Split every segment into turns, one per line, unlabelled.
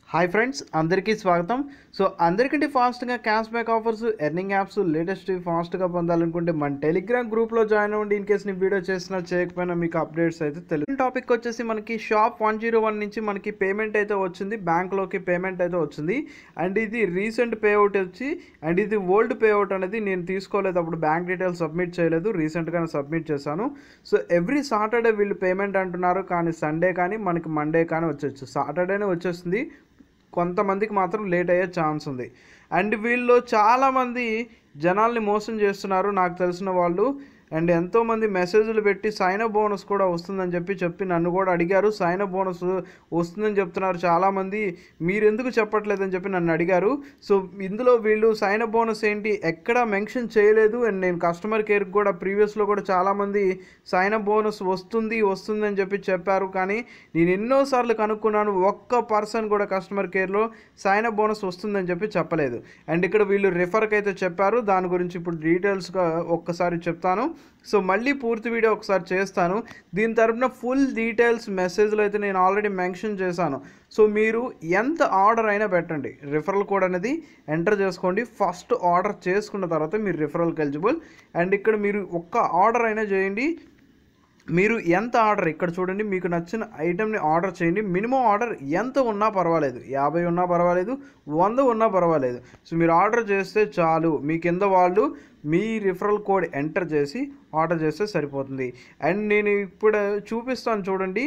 hi friends అందరికీ స్వాగతం so అందరికంటే ఫాస్ట్గా cash back offers earning apps latest ఫాస్ట్గా పొందాలనుకుంటే మన టెలిగ్రామ్ గ్రూప్లో జాయిన్ అవ్వండి ఇన్ కేస్ నీ వీడియో చేసినా చేయకపోయినా మీకు అప్డేట్స్ అయితే తెలుసు టాపిక్ వచ్చేసి మనకి షాప్ వన్ జీరో వన్ నుంచి మనకి పేమెంట్ అయితే వచ్చింది బ్యాంక్లోకి పేమెంట్ అయితే వచ్చింది అండ్ ఇది రీసెంట్ పే అవుట్ వచ్చి అండ్ ఇది ఓల్డ్ పే అవుట్ అనేది నేను తీసుకోలేదు అప్పుడు బ్యాంక్ డీటెయిల్స్ సబ్మిట్ చేయలేదు రీసెంట్గానే సబ్మిట్ చేశాను సో ఎవ్రీ సాటర్డే వీళ్ళు పేమెంట్ అంటున్నారు కానీ సండే కానీ మనకి మండే కానీ వచ్చేచ్చు సాటర్డేనే వచ్చేస్తుంది కొంతమందికి మాత్రం లేట్ అయ్యే ఛాన్స్ ఉంది అండ్ వీళ్ళు చాలామంది జనాల్ని మోసం చేస్తున్నారు నాకు తెలిసిన వాళ్ళు అండ్ ఎంతోమంది మెసేజ్లు పెట్టి సైన్ అప్ బోనస్ కూడా వస్తుందని చెప్పి చెప్పి నన్ను కూడా అడిగారు సైన్ అప్ బోనస్ వస్తుందని చెప్తున్నారు చాలామంది మీరు ఎందుకు చెప్పట్లేదని చెప్పి నన్ను అడిగారు సో ఇందులో వీళ్ళు సైన్ అప్ బోనస్ ఏంటి ఎక్కడా మెన్షన్ చేయలేదు అండ్ నేను కస్టమర్ కేర్కి కూడా ప్రీవియస్లో కూడా చాలామంది సైన్ అప్ బోనస్ వస్తుంది వస్తుంది అని చెప్పి చెప్పారు కానీ నేను ఎన్నోసార్లు కనుక్కున్నాను ఒక్క పర్సన్ కూడా కస్టమర్ కేర్లో సైన్ అప్ బోనస్ వస్తుందని చెప్పి చెప్పలేదు అండ్ ఇక్కడ వీళ్ళు రిఫర్కి అయితే చెప్పారు దాని గురించి ఇప్పుడు డీటెయిల్స్గా ఒక్కసారి చెప్తాను సో మళ్ళీ పూర్తి వీడియో ఒకసారి చేస్తాను దీని తరపున ఫుల్ డీటెయిల్స్ మెసేజ్లో అయితే నేను ఆల్రెడీ మెన్షన్ చేశాను సో మీరు ఎంత ఆర్డర్ అయినా పెట్టండి రిఫరల్ కోడ్ అనేది ఎంటర్ చేసుకోండి ఫస్ట్ ఆర్డర్ చేసుకున్న తర్వాత మీరు రిఫరల్కి ఎలిజిబుల్ అండ్ ఇక్కడ మీరు ఒక్క ఆర్డర్ అయినా చేయండి మీరు ఎంత ఆర్డర్ ఇక్కడ చూడండి మీకు నచ్చిన ఐటెంని ఆర్డర్ చేయండి మినిమం ఆర్డర్ ఎంత ఉన్నా పర్వాలేదు యాభై ఉన్నా పర్వాలేదు వంద ఉన్నా పర్వాలేదు సో మీరు ఆర్డర్ చేస్తే చాలు మీ కింద వాళ్ళు మీ రిఫరల్ కోడ్ ఎంటర్ చేసి ఆర్డర్ చేస్తే సరిపోతుంది అండ్ నేను ఇప్పుడు చూపిస్తాను చూడండి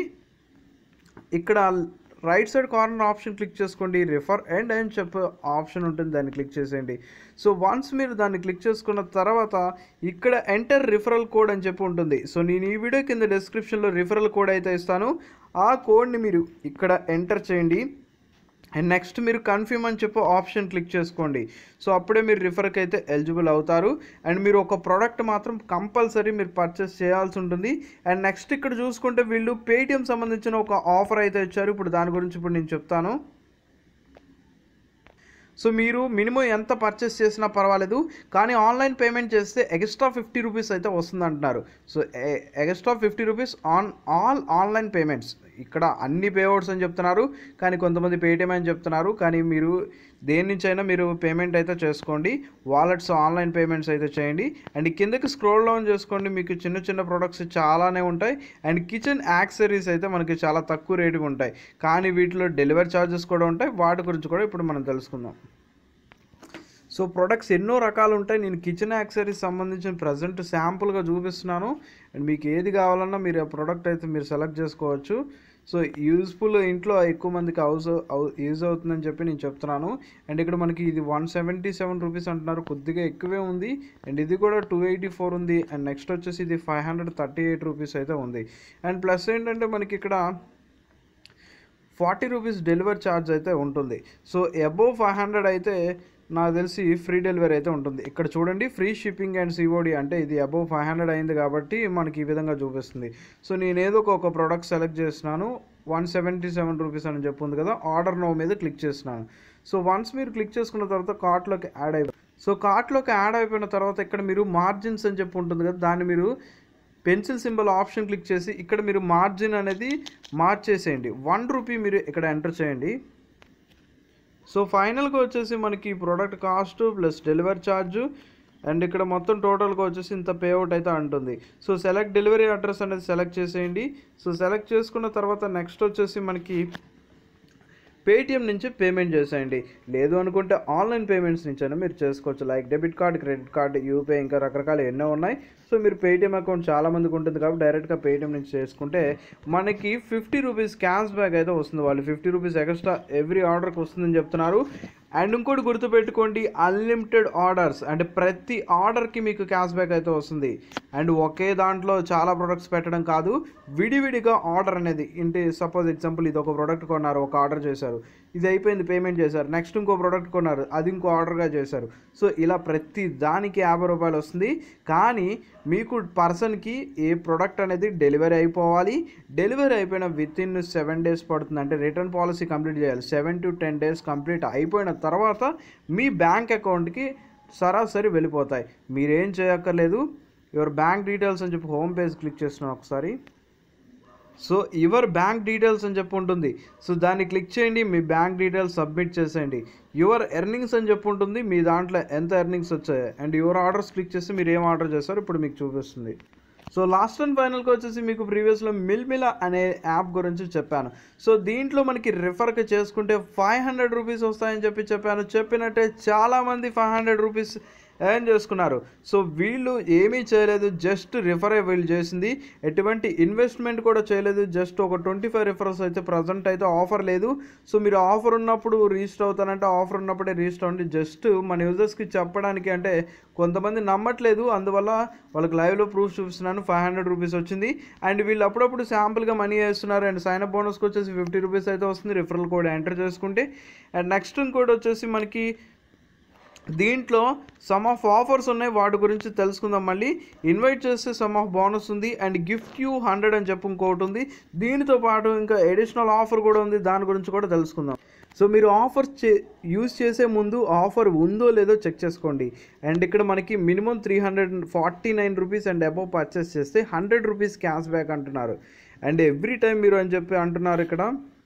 ఇక్కడ right side corner option click చేసుకోండి రిఫర్ అండ్ అని చెప్పే ఆప్షన్ ఉంటుంది దాన్ని క్లిక్ చేసేయండి సో వన్స్ మీరు దాన్ని క్లిక్ చేసుకున్న తర్వాత ఇక్కడ ఎంటర్ రిఫరల్ కోడ్ అని చెప్పి ఉంటుంది సో నేను ఈ వీడియో కింద డిస్క్రిప్షన్లో రిఫరల్ కోడ్ అయితే ఇస్తాను ఆ కోడ్ని మీరు ఇక్కడ ఎంటర్ చేయండి అండ్ నెక్స్ట్ మీరు కన్ఫర్మ్ అని చెప్పి ఆప్షన్ క్లిక్ చేసుకోండి సో అప్పుడే మీరు రిఫర్కి అయితే ఎలిజిబుల్ అవుతారు అండ్ మీరు ఒక ప్రోడక్ట్ మాత్రం కంపల్సరీ మీరు పర్చేస్ చేయాల్సి ఉంటుంది అండ్ నెక్స్ట్ ఇక్కడ చూసుకుంటే వీళ్ళు పేటిఎం సంబంధించిన ఒక ఆఫర్ అయితే ఇచ్చారు ఇప్పుడు దాని గురించి ఇప్పుడు నేను చెప్తాను సో మీరు మినిమం ఎంత పర్చేస్ చేసినా పర్వాలేదు కానీ ఆన్లైన్ పేమెంట్ చేస్తే ఎక్స్ట్రా ఫిఫ్టీ రూపీస్ అయితే వస్తుంది అంటున్నారు so extra fifty rupees on all online payments ఇక్కడ అన్ని పేఅవుట్స్ అని చెప్తున్నారు కానీ కొంతమంది పేటిఎం అని చెప్తున్నారు కానీ మీరు దేని నుంచి అయినా మీరు పేమెంట్ అయితే చేసుకోండి వాలెట్స్ ఆన్లైన్ పేమెంట్స్ అయితే చేయండి అండ్ కిందకి స్క్రోల్ డౌన్ చేసుకోండి మీకు చిన్న చిన్న ప్రొడక్ట్స్ చాలానే ఉంటాయి అండ్ కిచెన్ యాక్సరీస్ అయితే మనకి చాలా తక్కువ రేటుగా ఉంటాయి కానీ వీటిలో డెలివరీ ఛార్జెస్ కూడా ఉంటాయి వాటి గురించి కూడా ఇప్పుడు మనం తెలుసుకుందాం సో ప్రొడక్ట్స్ ఎన్నో రకాలు ఉంటాయి నేను కిచెన్ యాక్సరీస్ సంబంధించిన ప్రజెంట్ శాంపుల్గా చూపిస్తున్నాను అండ్ మీకు ఏది కావాలన్నా మీరు ఆ ప్రోడక్ట్ అయితే మీరు సెలెక్ట్ చేసుకోవచ్చు సో యూజ్ఫుల్ ఇంట్లో ఎక్కువ మందికి హౌస్ యూజ్ అవుతుందని చెప్పి నేను చెప్తున్నాను అండ్ ఇక్కడ మనకి ఇది వన్ సెవెంటీ సెవెన్ రూపీస్ అంటున్నారు కొద్దిగా ఎక్కువే ఉంది అండ్ ఇది కూడా టూ ఎయిటీ ఫోర్ ఉంది అండ్ నెక్స్ట్ వచ్చేసి ఇది five hundred thirty eight rupees అయితే ఉంది అండ్ ప్లస్ ఏంటంటే మనకి ఇక్కడ ఫార్టీ రూపీస్ డెలివరీ ఛార్జ్ అయితే ఉంటుంది సో అబోవ్ ఫైవ్ హండ్రెడ్ అయితే నాకు తెలిసి ఫ్రీ డెలివరీ అయితే ఉంటుంది ఇక్కడ చూడండి ఫ్రీ షిప్పింగ్ అండ్ సిఓడి అంటే ఇది అబోవ్ ఫైవ్ హండ్రెడ్ అయింది కాబట్టి మనకి ఈ విధంగా చూపిస్తుంది సో నేను ఏదో ఒక ప్రోడక్ట్ సెలెక్ట్ చేసినాను వన్ సెవెంటీ సెవెన్ రూపీస్ అని చెప్పుంది కదా ఆర్డర్ నో మీద క్లిక్ చేసినాను సో వన్స్ మీరు క్లిక్ చేసుకున్న తర్వాత కార్ట్లోకి యాడ్ అయిపోయి సో కార్ట్లోకి యాడ్ అయిపోయిన తర్వాత ఇక్కడ మీరు మార్జిన్స్ అని చెప్పి ఉంటుంది కదా దాన్ని మీరు పెన్సిల్ సింబల్ ఆప్షన్ క్లిక్ చేసి ఇక్కడ మీరు మార్జిన్ అనేది మార్చేసేయండి వన్ రూపీ మీరు ఇక్కడ ఎంటర్ చేయండి సో ఫైనల్గా వచ్చేసి మనకి product cost plus delivery charge and ఇక్కడ మొత్తం టోటల్గా వచ్చేసి ఇంత పేఅవుట్ అయితే అంటుంది సో సెలెక్ట్ డెలివరీ అడ్రస్ అనేది సెలెక్ట్ చేసేయండి సో సెలెక్ట్ చేసుకున్న తర్వాత నెక్స్ట్ వచ్చేసి మనకి పేటిఎం నుంచి పేమెంట్ చేసేయండి లేదు అనుకుంటే ఆన్లైన్ పేమెంట్స్ నుంచి అయినా మీరు చేసుకోవచ్చు like debit card credit card UPI ఇంకా రకరకాల ఎన్నో ఉన్నాయి సో మీరు పేటిఎం అకౌంట్ చాలా మందికి ఉంటుంది కాబట్టి డైరెక్ట్గా పేటిఎం నుంచి చేసుకుంటే మనకి ఫిఫ్టీ రూపీస్ క్యాష్ బ్యాక్ అయితే వస్తుంది వాళ్ళు ఫిఫ్టీ రూపీస్ ఎక్స్ట్రా ఎవ్రీ ఆర్డర్కి వస్తుందని చెప్తున్నారు అండ్ ఇంకోటి గుర్తుపెట్టుకోండి అన్లిమిటెడ్ ఆర్డర్స్ అంటే ప్రతి ఆర్డర్కి మీకు క్యాష్ బ్యాక్ అయితే వస్తుంది అండ్ ఒకే దాంట్లో చాలా ప్రొడక్ట్స్ పెట్టడం కాదు విడివిడిగా ఆర్డర్ అనేది ఇంటి సపోజ్ ఎగ్జాంపుల్ ఇది ఒక ప్రోడక్ట్ కొన్నారు ఒక ఆర్డర్ చేశారు ఇది అయిపోయింది పేమెంట్ చేశారు నెక్స్ట్ ఇంకో ప్రోడక్ట్ కొన్నారు అది ఇంకో ఆర్డర్గా చేశారు సో ఇలా ప్రతి దానికి యాభై రూపాయలు వస్తుంది కానీ మీకు పర్సన్కి ఏ ప్రోడక్ట్ అనేది డెలివరీ అయిపోవాలి డెలివరీ అయిపోయిన విత్ ఇన్ సెవెన్ డేస్ పడుతుంది అంటే రిటర్న్ పాలసీ కంప్లీట్ చేయాలి seven to ten days complete అయిపోయిన తర్వాత మీ బ్యాంక్ అకౌంట్కి సరాసరి వెళ్ళిపోతాయి మీరేం చేయక్కర్లేదు యువర్ బ్యాంక్ డీటెయిల్స్ అని చెప్పి హోమ్ పేజ్ క్లిక్ చేస్తున్నాను ఒకసారి సో యువర్ బ్యాంక్ డీటెయిల్స్ అని చెప్పి ఉంటుంది సో దాన్ని క్లిక్ చేయండి మీ బ్యాంక్ డీటెయిల్స్ సబ్మిట్ చేసేయండి యువర్ ఎర్నింగ్స్ అని చెప్పి ఉంటుంది మీ దాంట్లో ఎంత ఎర్నింగ్స్ వచ్చాయి అండ్ యువర్ ఆర్డర్స్ క్లిక్ చేస్తే మీరు ఏం ఆర్డర్ చేస్తారో ఇప్పుడు మీకు చూపిస్తుంది సో లాస్ట్ అండ్ ఫైనల్కి వచ్చేసి మీకు ప్రీవియస్లో మిల్మిలా అనే యాప్ గురించి చెప్పాను సో దీంట్లో మనకి రిఫర్కి చేసుకుంటే ఫైవ్ హండ్రెడ్ రూపీస్ వస్తాయని చెప్పి చెప్పాను చెప్పినట్టే చాలామంది ఫైవ్ హండ్రెడ్ రూపీస్ ఎర్న్ చేసుకున్నారు సో వీళ్ళు ఏమీ చేయలేదు జస్ట్ రిఫరే వీళ్ళు చేసింది ఎటువంటి ఇన్వెస్ట్మెంట్ కూడా చేయలేదు జస్ట్ ఒక ట్వంటీ ఫైవ్ రిఫరల్స్ అయితే ప్రజెంట్ అయితే ఆఫర్ లేదు సో మీరు ఆఫర్ ఉన్నప్పుడు రిజిస్టర్ అవుతానంటే ఆఫర్ ఉన్నప్పుడే రిజిస్టర్ అవ్వండి జస్ట్ మన యూజర్స్కి చెప్పడానికి అంటే కొంతమంది నమ్మట్లేదు అందువల్ల వాళ్ళకి లైవ్లో ప్రూఫ్ చూపిస్తున్నాను ఫైవ్ హండ్రెడ్ రూపీస్ వచ్చింది అండ్ వీళ్ళు అప్పుడప్పుడు శాంపుల్గా మనీ వేస్తున్నారు అండ్ సైన్ అప్ బోనస్కి వచ్చేసి ఫిఫ్టీ రూపీస్ అయితే వస్తుంది రిఫరల్ కోడ్ ఎంటర్ చేసుకుంటే అండ్ నెక్స్ట్ ఇంకోటి వచ్చేసి మనకి దీంట్లో సమ్ ఆఫ్ ఆఫర్స్ ఉన్నాయి వాటి గురించి తెలుసుకుందాం మళ్ళీ ఇన్వైట్ చేస్తే సమ్ ఆఫ్ బోనస్ ఉంది అండ్ గిఫ్ట్ యూ హండ్రెడ్ అని చెప్పి ఇంకోటి ఉంది దీనితో పాటు ఇంకా ఎడిషనల్ ఆఫర్ కూడా ఉంది దాని గురించి కూడా తెలుసుకుందాం సో మీరు ఆఫర్ చే యూజ్ చేసే ముందు ఆఫర్ ఉందో లేదో చెక్ చేసుకోండి అండ్ ఇక్కడ మనకి minimum three hundred forty nine rupees and above purchase చేస్తే హండ్రెడ్ రూపీస్ క్యాష్ బ్యాక్ అంటున్నారు అండ్ ఎవ్రీ టైం మీరు అని చెప్పి అంటున్నారు ఇక్కడ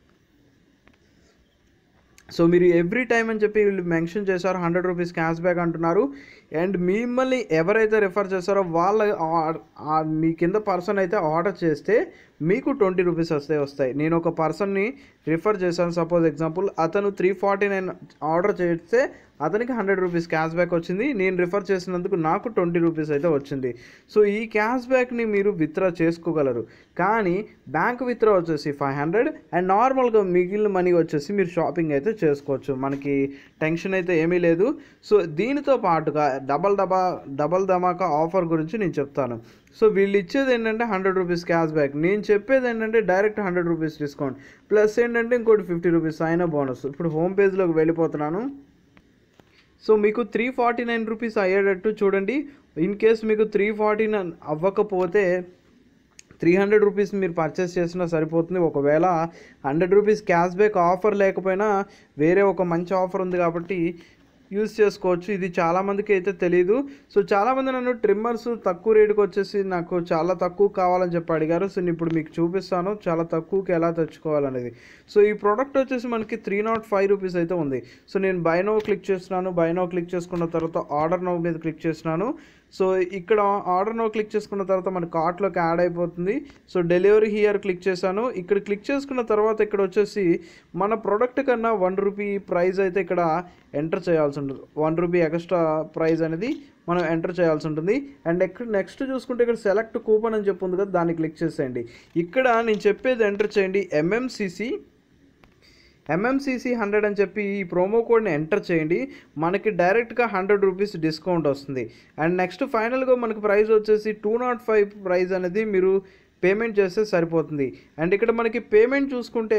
సో మీరు ఎవ్రీ టైం అని చెప్పి వీళ్ళు మెన్షన్ చేశారు హండ్రెడ్ రూపీస్ క్యాష్ బ్యాక్ అంటున్నారు అండ్ మిమ్మల్ని ఎవరైతే రిఫర్ చేస్తారో వాళ్ళ ఆ- ఆ మీ కింద పర్సన్ అయితే ఆర్డర్ చేస్తే మీకు ట్వంటీ రూపీస్ వస్తాయి వస్తాయి నేను ఒక పర్సన్ని రిఫర్ చేశాను సపోజ్ ఎగ్జాంపుల్ అతను త్రీ ఫార్టీ నైన్ ఆర్డర్ చేస్తే అతనికి హండ్రెడ్ రూపీస్ క్యాష్ బ్యాక్ వచ్చింది నేను రిఫర్ చేసినందుకు నాకు ట్వంటీ రూపీస్ అయితే వచ్చింది సో ఈ క్యాష్ బ్యాక్ని మీరు విత్డ్రా చేసుకోగలరు కానీ బ్యాంక్ విత్డ్రా వచ్చేసి ఫైవ్ హండ్రెడ్ అండ్ నార్మల్గా మిగిలిన మనీ వచ్చేసి మీరు షాపింగ్ అయితే చేసుకోవచ్చు మనకి టెన్షన్ అయితే ఏమీ లేదు సో దీనితో పాటుగా డబల్ డబా డబల్ ధమాకా ఆఫర్ గురించి నేను చెప్తాను సో వీళ్ళు ఇచ్చేది ఏంటంటే హండ్రెడ్ రూపీస్ క్యాష్ బ్యాక్ నేను చెప్పేది ఏంటంటే direct hundred rupees discount plus ఏంటంటే ఇంకోటి ఫిఫ్టీ రూపీస్ అయినా బోనస్ ఇప్పుడు హోమ్ పేజ్లోకి వెళ్ళిపోతున్నాను సో మీకు త్రీ ఫార్టీ నైన్ రూపీస్ అయ్యేటట్టు చూడండి ఇన్ కేస్ మీకు త్రీ ఫార్టీ నైన్ అవ్వకపోతే త్రీ హండ్రెడ్ రూపీస్ మీరు పర్చేస్ చేసినా సరిపోతుంది ఒకవేళ hundred rupees cash back offer లేకపోయినా వేరే ఒక మంచి ఆఫర్ ఉంది కాబట్టి యూస్ చేసుకోవచ్చు ఇది చాలామందికి అయితే తెలియదు సో చాలామంది నన్ను ట్రిమ్మర్స్ తక్కువ రేటుకి వచ్చేసి నాకు చాలా తక్కువ కావాలని చెప్పి అడిగారు సో నేను ఇప్పుడు మీకు చూపిస్తాను చాలా తక్కువకి ఎలా తెచ్చుకోవాలనేది సో ఈ ప్రోడక్ట్ వచ్చేసి మనకి త్రీ నాట్ ఫైవ్ రూపీస్ అయితే ఉంది సో నేను బైనో క్లిక్ చేస్తున్నాను బైనో క్లిక్ చేసుకున్న తర్వాత ఆర్డర్ నో మీద క్లిక్ చేస్తున్నాను సో ఇక్కడ ఆర్డర్ నో క్లిక్ చేసుకున్న తర్వాత మన కార్ట్లోకి యాడ్ అయిపోతుంది సో డెలివరీ హియర్ క్లిక్ చేశాను ఇక్కడ క్లిక్ చేసుకున్న తర్వాత ఇక్కడ వచ్చేసి మన ప్రోడక్ట్ కన్నా వన్ రూపీ ప్రైస్ అయితే ఇక్కడ ఎంటర్ చేయాల్సి ఉంటుంది వన్ రూపీ ఎక్స్ట్రా ప్రైస్ అనేది మనం ఎంటర్ చేయాల్సి ఉంటుంది అండ్ ఎక్కడ నెక్స్ట్ చూసుకుంటే ఇక్కడ సెలెక్ట్ కూపన్ అని చెప్పి ఉంది కదా దాన్ని క్లిక్ చేసేయండి ఇక్కడ నేను చెప్పేది ఎంటర్ చేయండి ఎంఎంసిసి ఎంఎంసీసీ హండ్రెడ్ అని చెప్పి ఈ ప్రోమో కోడ్ని ఎంటర్ చేయండి మనకి డైరెక్ట్గా హండ్రెడ్ రూపీస్ డిస్కౌంట్ వస్తుంది అండ్ నెక్స్ట్ ఫైనల్గా మనకి ప్రైస్ వచ్చేసి టూ నాట్ ఫైవ్ ప్రైస్ అనేది మీరు పేమెంట్ చేస్తే సరిపోతుంది అండ్ ఇక్కడ మనకి పేమెంట్ చూసుకుంటే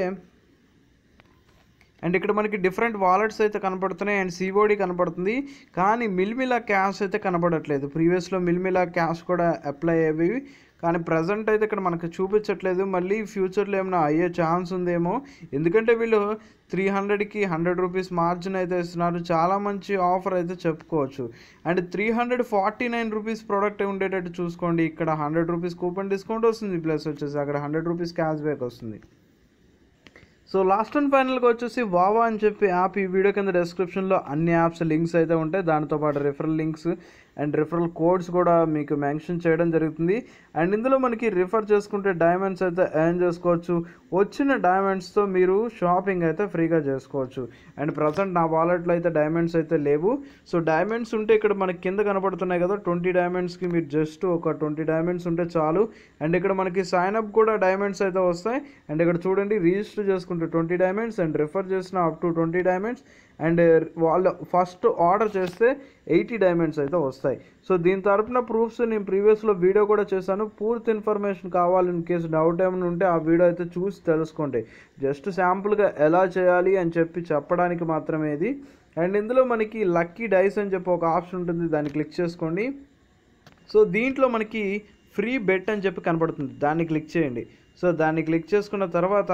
అండ్ ఇక్కడ మనకి డిఫరెంట్ వాలెట్స్ అయితే కనపడుతున్నాయి అండ్ సిఓడి కనపడుతుంది కానీ మిల్మిలా క్యాష్ అయితే కనపడట్లేదు ప్రీవియస్లో మిల్మిలా క్యాష్ కూడా అప్లై అయ్యేవి కానీ ప్రజెంట్ అయితే ఇక్కడ మనకు చూపించట్లేదు మళ్ళీ ఫ్యూచర్లో ఏమైనా అయ్యే ఛాన్స్ ఉందేమో ఎందుకంటే వీళ్ళు త్రీ హండ్రెడ్కి హండ్రెడ్ రూపీస్ మార్జిన్ అయితే ఇస్తున్నారు చాలా మంచి ఆఫర్ అయితే చెప్పుకోవచ్చు and three hundred forty nine rupees product ఉండేటట్టు చూసుకోండి ఇక్కడ హండ్రెడ్ రూపీస్ కూపన్ డిస్కౌంట్ వస్తుంది ప్లస్ వచ్చేసి అక్కడ హండ్రెడ్ రూపీస్ క్యాష్ బ్యాక్ వస్తుంది సో లాస్ట్ అండ్ ఫైనల్గా వచ్చేసి వావా అని చెప్పి యాప్ ఈ వీడియో కింద డిస్క్రిప్షన్లో అన్ని యాప్స్ లింక్స్ అయితే ఉంటాయి దాంతో పాటు referral links and referral codes కూడా మీకు మెన్షన్ చేయడం జరుగుతుంది అండ్ ఇందులో మనకి రిఫర్ చేసుకుంటే డైమండ్స్ అయితే ఎర్న్ చేసుకోవచ్చు వచ్చిన డైమండ్స్తో మీరు షాపింగ్ అయితే ఫ్రీగా చేసుకోవచ్చు అండ్ ప్రజెంట్ నా వాలెట్లో అయితే డైమండ్స్ అయితే లేవు సో డైమండ్స్ ఉంటే ఇక్కడ మనకి కింద కనపడుతున్నాయి కదా ట్వంటీ డైమండ్స్కి మీరు జస్ట్ ఒక ట్వంటీ డైమండ్స్ ఉంటే చాలు అండ్ ఇక్కడ మనకి సైన్ అప్ కూడా డైమండ్స్ అయితే వస్తాయి అండ్ ఇక్కడ చూడండి రిజిస్టర్ చేసుకుంటే ట్వంటీ డైమండ్స్ అండ్ రిఫర్ చేసిన up to twenty diamonds and వాళ్ళు ఫస్ట్ ఆర్డర్ చేస్తే ఎయిటీ డైమండ్స్ అయితే వస్తాయి సో దీని తరపున ప్రూఫ్స్ నేను ప్రీవియస్లో వీడియో కూడా చేశాను పూర్తి ఇన్ఫర్మేషన్ కావాలి ఇన్ కేసు డౌట్ ఏమైనా ఉంటే ఆ వీడియో అయితే చూసి తెలుసుకోండి జస్ట్ శాంపుల్గా ఎలా చేయాలి అని చెప్పి చెప్పడానికి మాత్రమే ఇది అండ్ ఇందులో మనకి లక్కీ డైస్ అని చెప్పి ఒక ఆప్షన్ ఉంటుంది దాన్ని క్లిక్ చేసుకోండి సో దీంట్లో మనకి ఫ్రీ బెట్ అని చెప్పి కనపడుతుంది దాన్ని క్లిక్ చేయండి సో దాన్ని క్లిక్ చేసుకున్న తర్వాత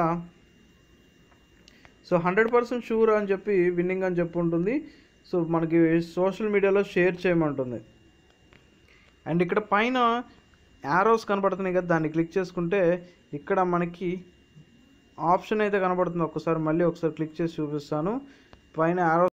సో హండ్రెడ్ పర్సెంట్ షూర్ అని చెప్పి విన్నింగ్ అని చెప్పి ఉంటుంది సో మనకి సోషల్ మీడియాలో షేర్ చేయమంటుంది అండ్ ఇక్కడ పైన యారోస్ కనబడుతున్నాయి కదా దాన్ని క్లిక్ చేసుకుంటే ఇక్కడ మనకి ఆప్షన్ అయితే కనబడుతుంది ఒకసారి మళ్ళీ ఒకసారి క్లిక్ చేసి చూపిస్తాను పైన యారో